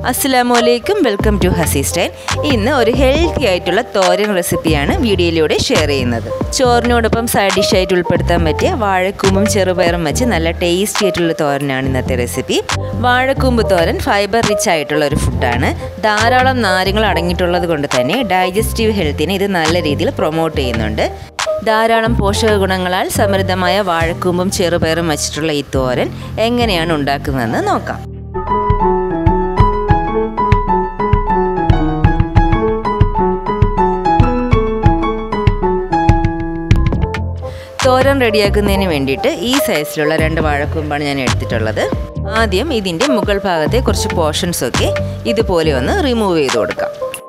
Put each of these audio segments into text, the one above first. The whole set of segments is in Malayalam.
അസ്സലാമു അലൈക്കും വെൽക്കം ടു ഹസി സ്റ്റൈൽ ഇന്ന് ഒരു ഹെൽത്തി ആയിട്ടുള്ള തോരൻ റെസിപ്പിയാണ് വീഡിയോയിലൂടെ ഷെയർ ചെയ്യുന്നത് ചോറിനോടൊപ്പം സൈഡ് ഡിഷായിട്ട് ഉൾപ്പെടുത്താൻ പറ്റിയ വാഴക്കൂമ്പും ചെറുപയറും വെച്ച് നല്ല ടേസ്റ്റി ആയിട്ടുള്ള തോരനാണ് ഇന്നത്തെ റെസിപ്പി വാഴക്കൂമ്പ് തോരൻ ഫൈബർ റിച്ച് ആയിട്ടുള്ള ഒരു ഫുഡാണ് ധാരാളം നാരുകൾ അടങ്ങിയിട്ടുള്ളത് കൊണ്ട് തന്നെ ഡൈജസ്റ്റീവ് ഹെൽത്തിനെ ഇത് നല്ല രീതിയിൽ പ്രൊമോട്ട് ചെയ്യുന്നുണ്ട് ധാരാളം പോഷക ഗുണങ്ങളാൽ സമൃദ്ധമായ വാഴക്കൂമ്പും ചെറുപയറും വച്ചിട്ടുള്ള ഈ തോരൻ എങ്ങനെയാണ് ഉണ്ടാക്കുന്നതെന്ന് നോക്കാം തോരൻ റെഡിയാക്കുന്നതിന് വേണ്ടിയിട്ട് ഈ സൈസിലുള്ള രണ്ട് വാഴക്കൂമ്പാണ് ഞാൻ എടുത്തിട്ടുള്ളത് ആദ്യം ഇതിൻ്റെ മുകൾ ഭാഗത്തെ കുറച്ച് പോർഷൻസ് ഒക്കെ ഇതുപോലെ ഒന്ന് റിമൂവ് ചെയ്ത് കൊടുക്കാം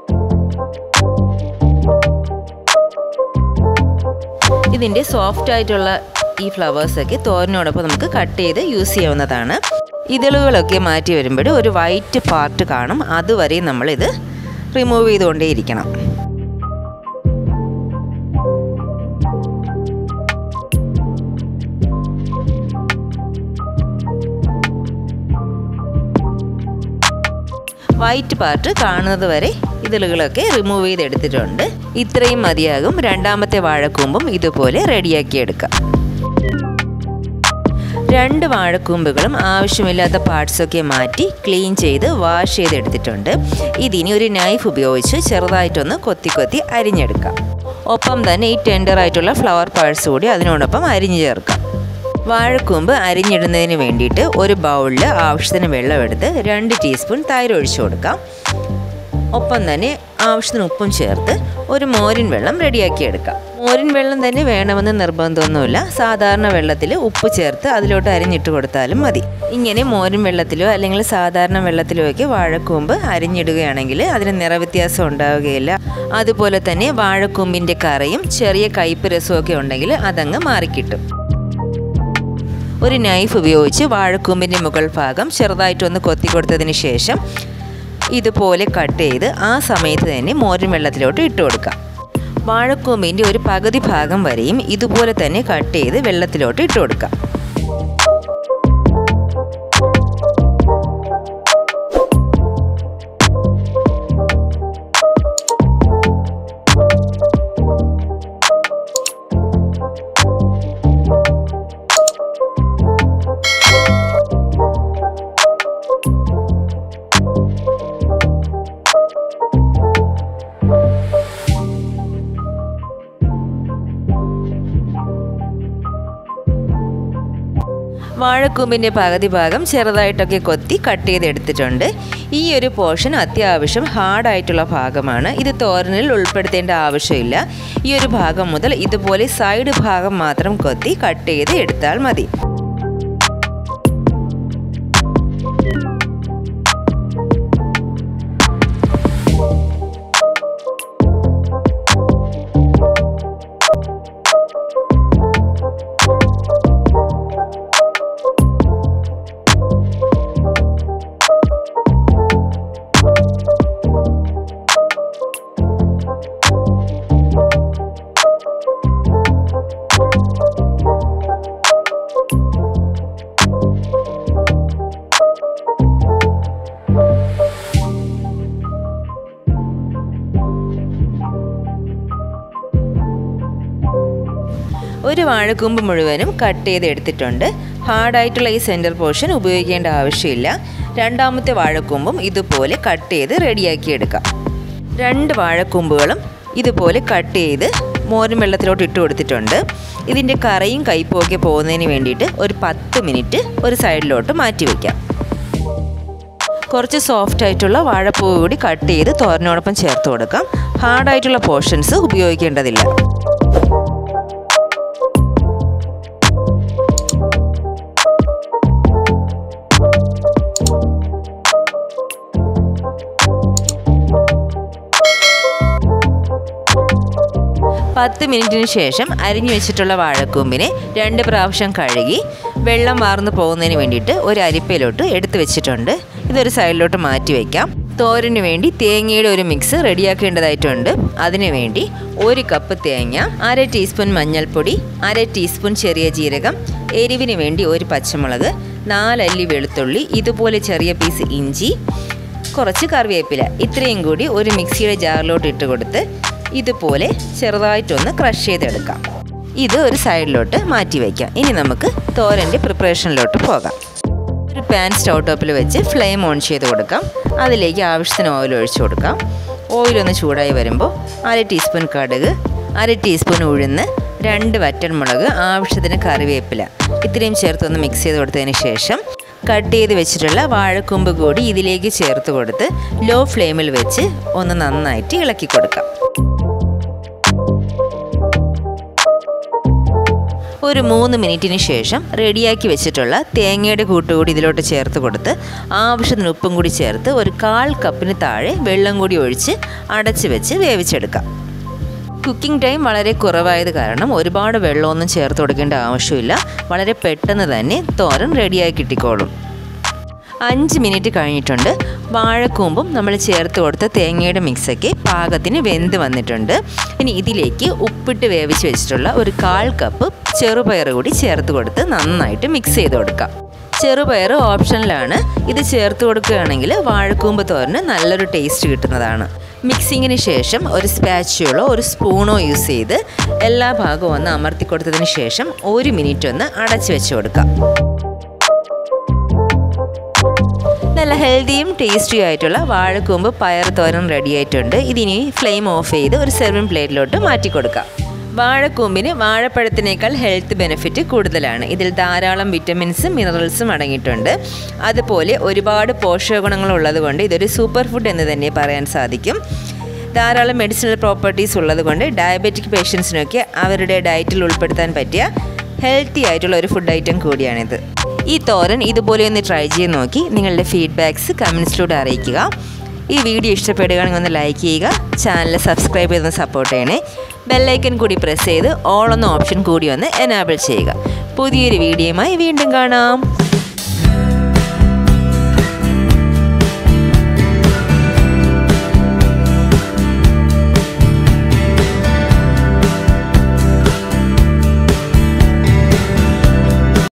ഇതിൻ്റെ സോഫ്റ്റ് ആയിട്ടുള്ള ഈ ഫ്ലവേഴ്സൊക്കെ തോരനോടൊപ്പം നമുക്ക് കട്ട് ചെയ്ത് യൂസ് ചെയ്യാവുന്നതാണ് ഇതളുകളൊക്കെ മാറ്റി വരുമ്പോൾ ഒരു വൈറ്റ് പാർട്ട് കാണും അതുവരെ നമ്മളിത് റിമൂവ് ചെയ്തുകൊണ്ടേയിരിക്കണം വൈറ്റ് പാർട്ട് കാണുന്നത് വരെ ഇതളുകളൊക്കെ റിമൂവ് ചെയ്തെടുത്തിട്ടുണ്ട് ഇത്രയും മതിയാകും രണ്ടാമത്തെ വാഴക്കൂമ്പും ഇതുപോലെ റെഡിയാക്കി എടുക്കാം രണ്ട് വാഴക്കൂമ്പുകളും ആവശ്യമില്ലാത്ത പാർട്സൊക്കെ മാറ്റി ക്ലീൻ ചെയ്ത് വാഷ് ചെയ്തെടുത്തിട്ടുണ്ട് ഇതിനി ഒരു നൈഫ് ഉപയോഗിച്ച് ചെറുതായിട്ടൊന്ന് കൊത്തി കൊത്തി അരിഞ്ഞെടുക്കാം ഒപ്പം തന്നെ ഈ ടെൻഡറായിട്ടുള്ള ഫ്ലവർ പാർട്സ് കൂടി അതിനോടൊപ്പം അരിഞ്ഞു ചേർക്കാം വാഴക്കൂമ്പ് അരിഞ്ഞിടുന്നതിന് വേണ്ടിയിട്ട് ഒരു ബൗളിൽ ആവശ്യത്തിന് വെള്ളമെടുത്ത് രണ്ട് ടീസ്പൂൺ തൈര് ഒഴിച്ചു കൊടുക്കാം ഒപ്പം തന്നെ ആവശ്യത്തിന് ഉപ്പും ചേർത്ത് ഒരു മോരിൻ വെള്ളം റെഡിയാക്കി എടുക്കാം മോരിൻ വെള്ളം തന്നെ വേണമെന്ന് നിർബന്ധമൊന്നുമില്ല സാധാരണ വെള്ളത്തിൽ ഉപ്പ് ചേർത്ത് അതിലോട്ട് അരിഞ്ഞിട്ട് കൊടുത്താലും മതി ഇങ്ങനെ മോരിൻ വെള്ളത്തിലോ അല്ലെങ്കിൽ സാധാരണ വെള്ളത്തിലോ ഒക്കെ വാഴക്കൂമ്പ് അരിഞ്ഞിടുകയാണെങ്കിൽ അതിന് നിറവ്യത്യാസം ഉണ്ടാവുകയില്ല അതുപോലെ തന്നെ വാഴക്കൂമ്പിൻ്റെ കറയും ചെറിയ കയ്പ്പ് രസമൊക്കെ ഉണ്ടെങ്കിൽ അതങ്ങ് മാറിക്കിട്ടും ഒരു നൈഫ് ഉപയോഗിച്ച് വാഴക്കൂമ്പിൻ്റെ മുകൾ ഭാഗം ചെറുതായിട്ടൊന്ന് കൊത്തി കൊടുത്തതിന് ശേഷം ഇതുപോലെ കട്ട് ചെയ്ത് ആ സമയത്ത് തന്നെ മോരും വെള്ളത്തിലോട്ട് ഇട്ട് കൊടുക്കാം വാഴക്കൂമ്പിൻ്റെ ഒരു പകുതി ഭാഗം വരെയും ഇതുപോലെ തന്നെ കട്ട് ചെയ്ത് വെള്ളത്തിലോട്ട് ഇട്ട് കൊടുക്കാം വാഴക്കൂമ്പിൻ്റെ പകുതി ഭാഗം ചെറുതായിട്ടൊക്കെ കൊത്തി കട്ട് ചെയ്തെടുത്തിട്ടുണ്ട് ഈ ഒരു പോർഷൻ അത്യാവശ്യം ഹാർഡായിട്ടുള്ള ഭാഗമാണ് ഇത് തോരനിൽ ഉൾപ്പെടുത്തേണ്ട ആവശ്യമില്ല ഈ ഒരു ഭാഗം മുതൽ ഇതുപോലെ സൈഡ് ഭാഗം മാത്രം കൊത്തി കട്ട് ചെയ്ത് എടുത്താൽ മതി ഒരു വാഴക്കൂമ്പ് മുഴുവനും കട്ട് ചെയ്ത് എടുത്തിട്ടുണ്ട് ഹാർഡായിട്ടുള്ള ഈ സെൻറ്റർ പോർഷൻ ഉപയോഗിക്കേണ്ട ആവശ്യമില്ല രണ്ടാമത്തെ വാഴക്കൂമ്പും ഇതുപോലെ കട്ട് ചെയ്ത് റെഡിയാക്കി എടുക്കാം രണ്ട് വാഴക്കൂമ്പുകളും ഇതുപോലെ കട്ട് ചെയ്ത് മോരും വെള്ളത്തിലോട്ട് ഇട്ട് കൊടുത്തിട്ടുണ്ട് ഇതിൻ്റെ കറയും കയ്പും ഒക്കെ പോകുന്നതിന് വേണ്ടിയിട്ട് ഒരു പത്ത് മിനിറ്റ് ഒരു സൈഡിലോട്ട് മാറ്റി വയ്ക്കാം കുറച്ച് സോഫ്റ്റ് ആയിട്ടുള്ള വാഴപ്പൂവ് കൂടി കട്ട് ചെയ്ത് തോരനോടൊപ്പം ചേർത്ത് കൊടുക്കാം ഹാർഡായിട്ടുള്ള പോർഷൻസ് ഉപയോഗിക്കേണ്ടതില്ല പത്ത് മിനിറ്റിന് ശേഷം അരിഞ്ഞു വെച്ചിട്ടുള്ള വാഴക്കൂമ്പിനെ രണ്ട് പ്രാവശ്യം കഴുകി വെള്ളം വാർന്നു പോകുന്നതിന് വേണ്ടിയിട്ട് ഒരു അരിപ്പയിലോട്ട് എടുത്തു വെച്ചിട്ടുണ്ട് ഇതൊരു സൈഡിലോട്ട് മാറ്റി വയ്ക്കാം തോരന് വേണ്ടി തേങ്ങയുടെ ഒരു മിക്സ് റെഡിയാക്കേണ്ടതായിട്ടുണ്ട് അതിനു വേണ്ടി ഒരു കപ്പ് തേങ്ങ അര ടീസ്പൂൺ മഞ്ഞൾപ്പൊടി അര ടീസ്പൂൺ ചെറിയ ജീരകം എരിവിന് വേണ്ടി ഒരു പച്ചമുളക് നാലല്ലി വെളുത്തുള്ളി ഇതുപോലെ ചെറിയ പീസ് ഇഞ്ചി കുറച്ച് കറിവേപ്പില ഇത്രയും കൂടി ഒരു മിക്സിയുടെ ജാറിലോട്ട് ഇട്ട് കൊടുത്ത് ഇതുപോലെ ചെറുതായിട്ടൊന്ന് ക്രഷ് ചെയ്തെടുക്കാം ഇത് ഒരു സൈഡിലോട്ട് മാറ്റി വയ്ക്കാം ഇനി നമുക്ക് തോരൻ്റെ പ്രിപ്പറേഷനിലോട്ട് പോകാം ഒരു പാൻ സ്റ്റൗ ടോപ്പിൽ വെച്ച് ഫ്ലെയിം ഓൺ ചെയ്ത് കൊടുക്കാം അതിലേക്ക് ആവശ്യത്തിന് ഓയിൽ ഒഴിച്ചു കൊടുക്കാം ഓയിലൊന്ന് ചൂടായി വരുമ്പോൾ അര ടീസ്പൂൺ കടുക് അര ടീസ്പൂൺ ഉഴുന്ന് രണ്ട് വറ്റൽമുളക് ആവശ്യത്തിന് കറിവേപ്പില ഇത്രയും ചേർത്തൊന്ന് മിക്സ് ചെയ്ത് കൊടുത്തതിന് ശേഷം കട്ട് ചെയ്ത് വെച്ചിട്ടുള്ള വാഴക്കൊമ്പ് കൂടി ഇതിലേക്ക് ചേർത്ത് കൊടുത്ത് ലോ ഫ്ലെയിമിൽ വെച്ച് ഒന്ന് നന്നായിട്ട് ഇളക്കി കൊടുക്കാം ഒരു മൂന്ന് മിനിറ്റിന് ശേഷം റെഡിയാക്കി വെച്ചിട്ടുള്ള തേങ്ങയുടെ കൂട്ടുകൂടി ഇതിലോട്ട് ചേർത്ത് കൊടുത്ത് ആവശ്യത്തിന് ഉപ്പും കൂടി ചേർത്ത് ഒരു കാൽ കപ്പിന് താഴെ വെള്ളം കൂടി ഒഴിച്ച് അടച്ച് വെച്ച് വേവിച്ചെടുക്കാം കുക്കിംഗ് ടൈം വളരെ കുറവായത് കാരണം ഒരുപാട് വെള്ളമൊന്നും ചേർത്ത് കൊടുക്കേണ്ട ആവശ്യമില്ല വളരെ പെട്ടെന്ന് തന്നെ തോരൻ റെഡിയായി കിട്ടിക്കോളും അഞ്ച് മിനിറ്റ് കഴിഞ്ഞിട്ടുണ്ട് വാഴക്കൂമ്പും നമ്മൾ ചേർത്ത് കൊടുത്ത തേങ്ങയുടെ മിക്സൊക്കെ പാകത്തിന് വെന്ത് വന്നിട്ടുണ്ട് ഇനി ഇതിലേക്ക് ഉപ്പിട്ട് വേവിച്ച് വെച്ചിട്ടുള്ള ഒരു കാൽ കപ്പ് ചെറുപയർ കൂടി ചേർത്ത് കൊടുത്ത് നന്നായിട്ട് മിക്സ് ചെയ്ത് കൊടുക്കാം ചെറുപയർ ഓപ്ഷനിലാണ് ഇത് ചേർത്ത് കൊടുക്കുകയാണെങ്കിൽ വാഴക്കൂമ്പ് തോരന് നല്ലൊരു ടേസ്റ്റ് കിട്ടുന്നതാണ് മിക്സിങ്ങിന് ശേഷം ഒരു സ്പാച്ചുകളോ ഒരു സ്പൂണോ യൂസ് ചെയ്ത് എല്ലാ ഭാഗവും ഒന്ന് അമർത്തി കൊടുത്തതിന് ശേഷം ഒരു മിനിറ്റ് ഒന്ന് അടച്ചു വെച്ച് കൊടുക്കാം നല്ല ഹെൽത്തിയും ടേസ്റ്റിയും ആയിട്ടുള്ള വാഴക്കൂമ്പ് പയർ തോരൻ റെഡി ആയിട്ടുണ്ട് ഇതിനി ഫ്ലെയിം ഓഫ് ചെയ്ത് ഒരു സെർവിങ് പ്ലേറ്റിലോട്ട് മാറ്റി കൊടുക്കാം വാഴക്കൂമ്പിന് വാഴപ്പഴത്തിനേക്കാൾ ഹെൽത്ത് ബെനിഫിറ്റ് കൂടുതലാണ് ഇതിൽ ധാരാളം വിറ്റമിൻസും മിനറൽസും അടങ്ങിയിട്ടുണ്ട് അതുപോലെ ഒരുപാട് പോഷകഗുണങ്ങൾ ഉള്ളതുകൊണ്ട് ഇതൊരു സൂപ്പർ ഫുഡ് എന്ന് തന്നെ പറയാൻ സാധിക്കും ധാരാളം മെഡിസിനൽ പ്രോപ്പർട്ടീസ് ഉള്ളതുകൊണ്ട് ഡയബറ്റിക് പേഷ്യൻസിനൊക്കെ അവരുടെ ഡയറ്റിൽ ഉൾപ്പെടുത്താൻ പറ്റിയ ഹെൽത്തി ആയിട്ടുള്ള ഒരു ഫുഡ് ഐറ്റം കൂടിയാണിത് ഈ തോരൻ ഇതുപോലെ ഒന്ന് ട്രൈ ചെയ്ത് നോക്കി നിങ്ങളുടെ ഫീഡ്ബാക്സ് കമൻസിലൂടെ അറിയിക്കുക ഈ വീഡിയോ ഇഷ്ടപ്പെടുകയാണെങ്കിൽ ഒന്ന് ലൈക്ക് ചെയ്യുക ചാനൽ സബ്സ്ക്രൈബ് ചെയ്തൊന്ന് സപ്പോർട്ട് ചെയ്യണേ ബെല്ലൈക്കൻ കൂടി പ്രസ് ചെയ്ത് ഓൾ എന്ന ഓപ്ഷൻ കൂടി ഒന്ന് എനാബിൾ ചെയ്യുക പുതിയൊരു വീഡിയോയുമായി വീണ്ടും കാണാം